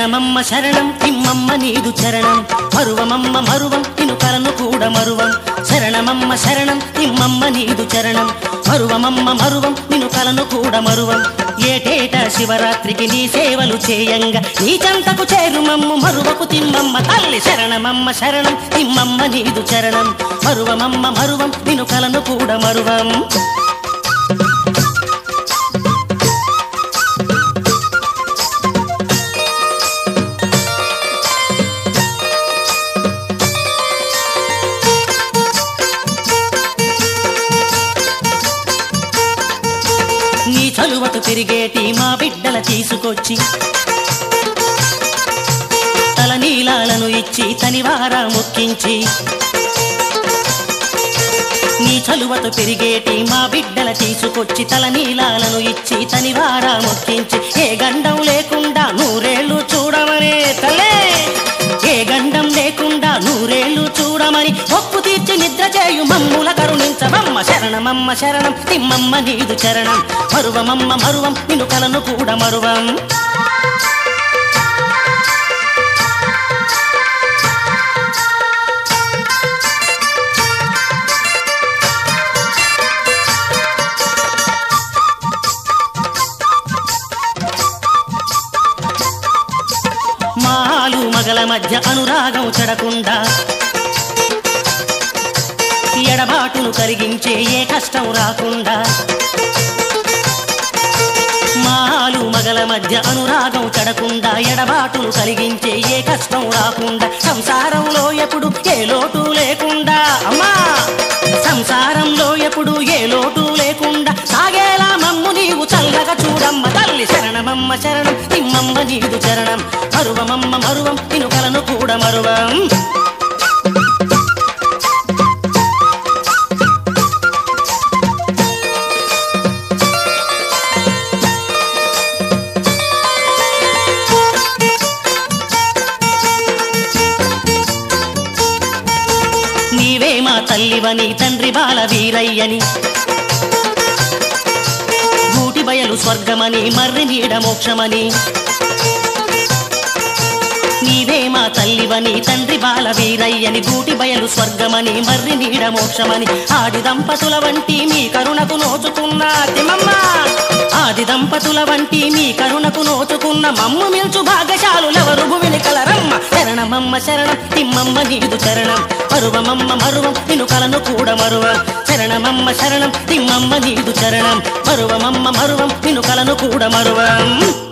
శరణమమ్మ శరణం తిమ్మమ్మ నీదు చరణం మరువమమ్మ మరువం నిను కలను కూడా మరువం శరణమమ్మ శరణం తిమ్మమ్మ నీదు చరణం మరువమమ్మ మరువం నిను కలను కూడా మరువం ఏటేటా శివరాత్రికి నీ సేవలు చేయంగా నీ చంతకు చేరుమమ్ము మరువకు తిమ్మమ్మ తల్లి శరణమమ్మ శరణం తిమ్మమ్మ నీదు చరణం మరువమమ్మ మరువం నిను కలను కూడా మరువం నీ చలువకు తిరిగేటి మా బిడ్డల తీసుకొచ్చి తల నీలాలను ఇచ్చి తనివారా మొక్కించి నీ చలువతో పెరిగేటి మా బిడ్డల తీసుకొచ్చి తల నీలాలను ఇచ్చి తనివారా మొక్కించి ఏ గండం లేకుండా నూరేళ్లు చూడమనే తల్లే ఏ గండం లేకుండా నూరేళ్లు చూడమని మొక్కు తీర్చి నిద్ర చేయు మమ్ముల కరుణించమమ్మ శరణమమ్మ శరణం తిమ్మమ్మ నీదు చరణం మరువమమ్మ మరువం నిన్ను కలను కూడా మరువం మాలు మగల మధ్య అనురాగం చెడకుండా ఎడబాటును కలిగించే ఏ కష్టం రాకుండా మాలు మగల మధ్య అనురాగం చెడకుండా ఎడబాటును కలిగించే ఏ కష్టం రాకుండా సంసారంలో ఎప్పుడు ఏ లోటు లేకుండా అమ్మా సంసారంలో ఎప్పుడు ఏ లోటు లేకుండా సాగేలా మమ్ము నీవు చల్లగా చూడమ్మ తల్లి శరణమమ్మ శరణం తిమ్మమ్మ నీదు చరణం మరువమమ్మ మరువం నిను కలను కూడా మరువం నీవే మా తల్లివని తండ్రి బాల వీరయ్యని గూటి బయలు స్వర్గమని మర్రి నీడ మోక్షమని నీవే మా తల్లివని తండ్రి బాల వీరయ్యని గూటి బయలు స్వర్గమని మర్రి నీడ మోక్షమని ఆది దంపతుల వంటి మీ కరుణకు నోచుకున్న తిమమ్మ ఆది దంపతుల వంటి మీ కరుణకు నోచుకున్న మమ్ము మిల్చు భాగశాలులెవరు భువిని కలరమ్మ శరణమమ్మ శరణం తిమ్మమ్మ నీదు చరణం మరువమమ్మ మరువం నిను కలను కూడా మరువ శరణమమ్మ శరణం తిమ్మమ్మ నీదు చరణం మరువమమ్మ మరువం నిను కలను కూడా మరువం